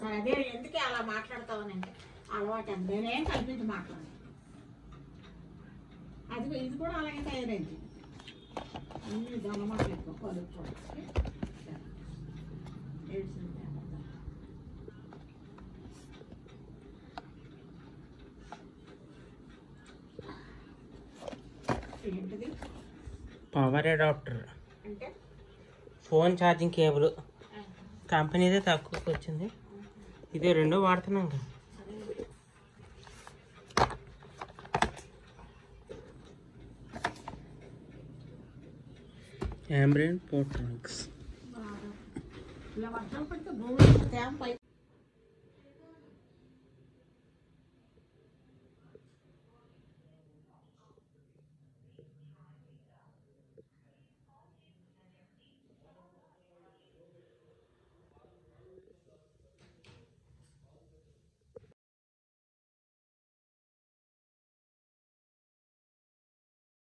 ఒకసారి అదే ఎందుకే అలా మాట్లాడతావని అంటే అలవాటు అంత నేనేం కల్పించి మాట్లాడాను అది ఇది కూడా అలాగే తయారైంది అన్ని దొంగమాటలు ఎక్కువ కలుపుకోవాలి ఏడ్చింది ఏంటిది పవర్ అడాప్టర్ అంటే ఫోన్ ఛార్జింగ్ కేబుల్ కంపెనీదే తక్కువకి వచ్చింది ఇది రెండో వాడుతున్నాం కదా ఆంబ్రియన్ పోర్ట్రానిక్స్ బాగా ఇలా వర్షాలు పడితే భూమి తేమ పై